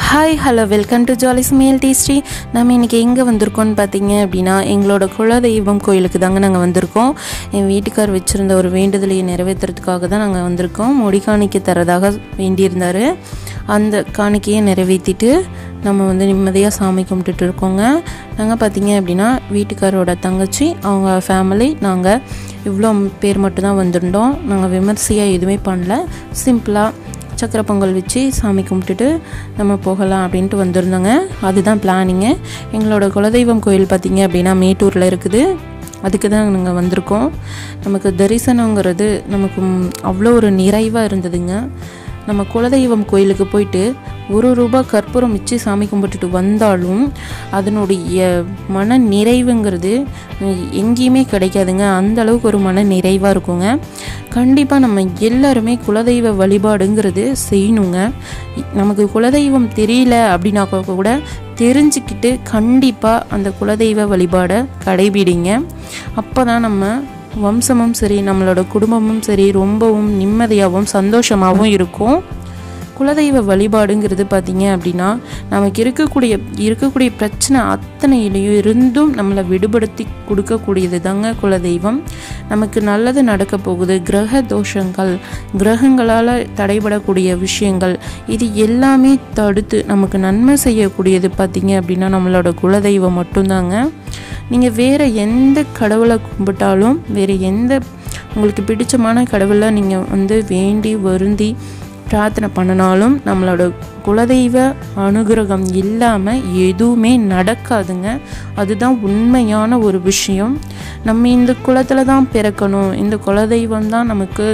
hi hello welcome to jolly smile tasty நம்ம இன்றைக்கி எங்கே வந்திருக்கோம்னு பார்த்தீங்க அப்படின்னா எங்களோட குலதெய்வம் கோயிலுக்கு தாங்க நாங்கள் வந்திருக்கோம் என் வீட்டுக்கார் வச்சுருந்த ஒரு வேண்டுதலையை நிறைவேற்றுறதுக்காக தான் நாங்கள் வந்திருக்கோம் முடி காணிக்கை தரதாக வேண்டியிருந்தார் அந்த காணிக்கையை நிறைவேற்றிட்டு நம்ம வந்து நிம்மதியாக சாமி கும்பிட்டுட்டு இருக்கோங்க நாங்கள் பார்த்தீங்க அப்படின்னா வீட்டுக்காரோட தங்கச்சி அவங்க ஃபேமிலி நாங்கள் இவ்வளோ பேர் மட்டும்தான் வந்திருந்தோம் நாங்கள் விமர்சையாக எதுவுமே பண்ணல சிம்பிளாக சக்கரை பொங்கல் வச்சு சாமி கும்பிட்டுட்டு நம்ம போகலாம் அப்படின்ட்டு வந்திருந்தோங்க அதுதான் பிளானிங்கு எங்களோட குலதெய்வம் கோயில் பார்த்திங்க அப்படின்னா மேட்டூரில் இருக்குது அதுக்கு தான் நாங்கள் வந்திருக்கோம் நமக்கு தரிசனங்கிறது நமக்கு ம், அவ்வளோ ஒரு நிறைவாக இருந்ததுங்க நம்ம குலதெய்வம் கோயிலுக்கு போயிட்டு ஒரு ரூபா கற்பூரம் வச்சு சாமி கும்பிட்டுட்டு வந்தாலும் அதனுடைய மன நிறைவுங்கிறது உம், எங்கேயுமே கிடைக்காதுங்க அந்த அளவுக்கு ஒரு மன நிறைவாக இருக்குங்க கண்டிப்பாக நம்ம எல்லாருமே குலதெய்வ வழிபாடுங்கிறது செய்யணுங்க நமக்கு குலதெய்வம் தெரியல அப்படின்னாக்கா கூட தெரிஞ்சுக்கிட்டு கண்டிப்பாக அந்த குலதெய்வ வழிபாடை கடைபிடிங்க அப்போ தான் நம்ம வம்சமும் சரி நம்மளோட குடும்பமும் சரி ரொம்பவும் நிம்மதியாகவும் சந்தோஷமாகவும் இருக்கும் குலதெய்வ வழிபாடுங்கிறது பார்த்தீங்க அப்படின்னா நமக்கு இருக்கக்கூடிய இருக்கக்கூடிய பிரச்சனை அத்தனையிலையும் இருந்தும் நம்மளை விடுபடுத்தி கொடுக்கக்கூடியது தாங்க குலதெய்வம் நமக்கு நல்லது நடக்க போகுது கிரக தோஷங்கள் கிரகங்களால் தடைபடக்கூடிய விஷயங்கள் இது எல்லாமே தடுத்து நமக்கு நன்மை செய்யக்கூடியது பார்த்தீங்க அப்படின்னா நம்மளோட குலதெய்வம் மட்டும்தாங்க நீங்கள் வேறு எந்த கடவுளை கும்பிட்டாலும் வேறு எந்த உங்களுக்கு பிடிச்சமான கடவுளை நீங்கள் வந்து வேண்டி வருந்தி பிரார்த்தனை பண்ணினாலும் நம்மளோட குலதெய்வ அனுகிரகம் இல்லாமல் எதுவுமே நடக்காதுங்க அதுதான் உண்மையான ஒரு விஷயம் நம்ம இந்த குலத்தில் தான் பிறக்கணும் இந்த குலதெய்வம் தான் நமக்கு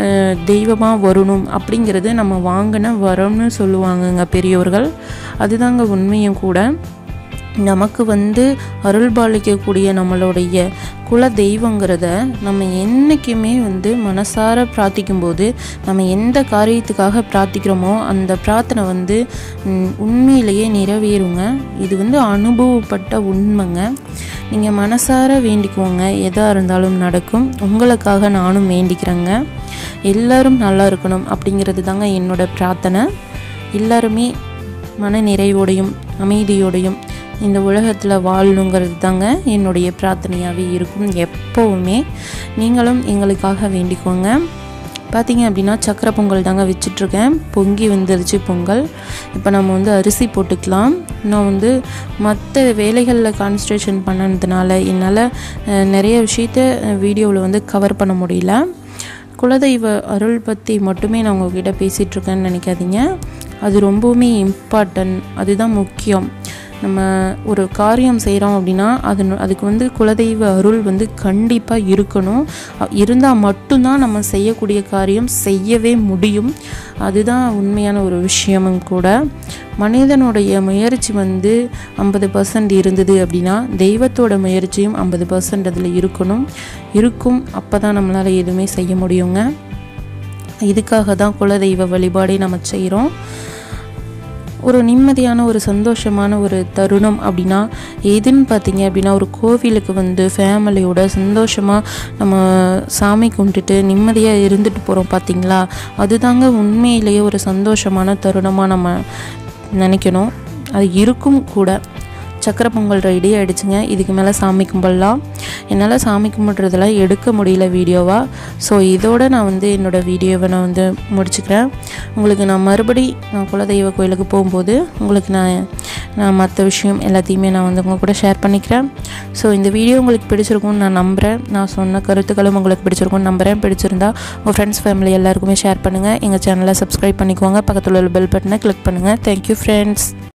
தெய்வமாக வரணும் அப்படிங்கிறது நம்ம வாங்கின வரம்னு சொல்லுவாங்கங்க பெரியவர்கள் அதுதாங்க உண்மையும் கூட நமக்கு வந்து அருள் பாலிக்கக்கூடிய நம்மளுடைய குல தெய்வங்கிறத நம்ம என்றைக்குமே வந்து மனசார பிரார்த்திக்கும்போது நம்ம எந்த காரியத்துக்காக பிரார்த்திக்கிறோமோ அந்த பிரார்த்தனை வந்து ம், உண்மையிலேயே நிறைவேறுங்க இது வந்து அனுபவப்பட்ட உண்மைங்க நீங்கள் மனசார வேண்டிக்குவோங்க எதாக இருந்தாலும் நடக்கும் உங்களுக்காக நானும் வேண்டிக்கிறேங்க எல்லாரும் நல்லா இருக்கணும் அப்படிங்கிறது தாங்க என்னோட பிரார்த்தனை எல்லாருமே மன நிறைவோடையும் அமைதியோடையும் இந்த உலகத்தில் வாழணுங்கிறது தாங்க என்னுடைய பிரார்த்தனையாகவே இருக்கும் எப்போவுமே நீங்களும் எங்களுக்காக வேண்டிக்கோங்க பார்த்தீங்க அப்படின்னா சக்கரை பொங்கல் தாங்க வச்சிட்ருக்கேன் பொங்கி வந்துருச்சு பொங்கல் இப்போ நம்ம வந்து அரிசி போட்டுக்கலாம் நான் வந்து மற்ற வேலைகளில் கான்சன்ட்ரேஷன் பண்ணதுனால என்னால் அஹ், நிறைய விஷயத்த வீடியோவில் வந்து கவர் பண்ண முடியல குலதெய்வ அருள் பற்றி மட்டுமே நான் உங்ககிட்ட பேசிகிட்ருக்கேன்னு நினைக்காதீங்க அது ரொம்பவுமே இம்பார்ட்டன்ட் அதுதான் முக்கியம் நம்ம ஒரு காரியம் செய்கிறோம் அப்படின்னா அது அதுக்கு வந்து குலதெய்வ அருள் வந்து கண்டிப்பாக இருக்கணும் இருந்தால் மட்டும்தான் நம்ம செய்யக்கூடிய காரியம் செய்யவே முடியும் அதுதான் உண்மையான ஒரு விஷயமும் கூட மனிதனுடைய முயற்சி வந்து ஐம்பது பர்சன்ட் இருந்தது அப்படின்னா தெய்வத்தோட முயற்சியும் ஐம்பது பர்சன்ட் அதில் இருக்கணும் இருக்கும் அப்போ தான் நம்மளால் எதுவுமே செய்ய முடியுங்க இதுக்காக தான் குலதெய்வ வழிபாடே நம்ம செய்கிறோம் ஒரு நிம்மதியான ஒரு சந்தோஷமான ஒரு தருணம் அப்படின்னா எதுன்னு பார்த்தீங்க அப்படின்னா ஒரு கோவிலுக்கு வந்து ஃபேமிலியோட சந்தோஷமாக நம்ம சாமி கும்பிட்டுட்டு நிம்மதியாக இருந்துட்டு போகிறோம் பார்த்தீங்களா அதுதாங்க உண்மையிலேயே ஒரு சந்தோஷமான தருணமாக நம்ம நினைக்கணும் அது இருக்கும் கூட சக்கரை பொங்கல் ரெடி ஆகிடுச்சுங்க இதுக்கு மேலே சாமி கும்பிடலாம் என்னால் சாமி கும்பிட்றதெல்லாம் எடுக்க முடியல வீடியோவாக ஸோ இதோட நான் வந்து என்னோடய வீடியோவை நான் வந்து முடிச்சுக்கிறேன் உங்களுக்கு நான் மறுபடி நான் குலதெய்வ கோயிலுக்கு போகும்போது உங்களுக்கு நான் நான் மற்ற விஷயம் எல்லாத்தையுமே நான் வந்து உங்கள் கூட ஷேர் பண்ணிக்கிறேன் ஸோ இந்த வீடியோ உங்களுக்கு பிடிச்சிருக்கும்னு நான் நம்புகிறேன் நான் சொன்ன கருத்துக்களும் உங்களுக்கு பிடிச்சிருக்கும்னு நம்புகிறேன் பிடிச்சிருந்தா உங்கள் ஃப்ரெண்ட்ஸ் ஃபேமிலி எல்லாருக்குமே ஷேர் பண்ணுங்கள் எங்கள் சேனலை சப்ஸ்கிரைப் பண்ணிக்கோங்க பக்கத்தில் உள்ள பெல் பட்டனை கிளிக் பண்ணுங்கள் தேங்க்யூ ஃப்ரெண்ட்ஸ்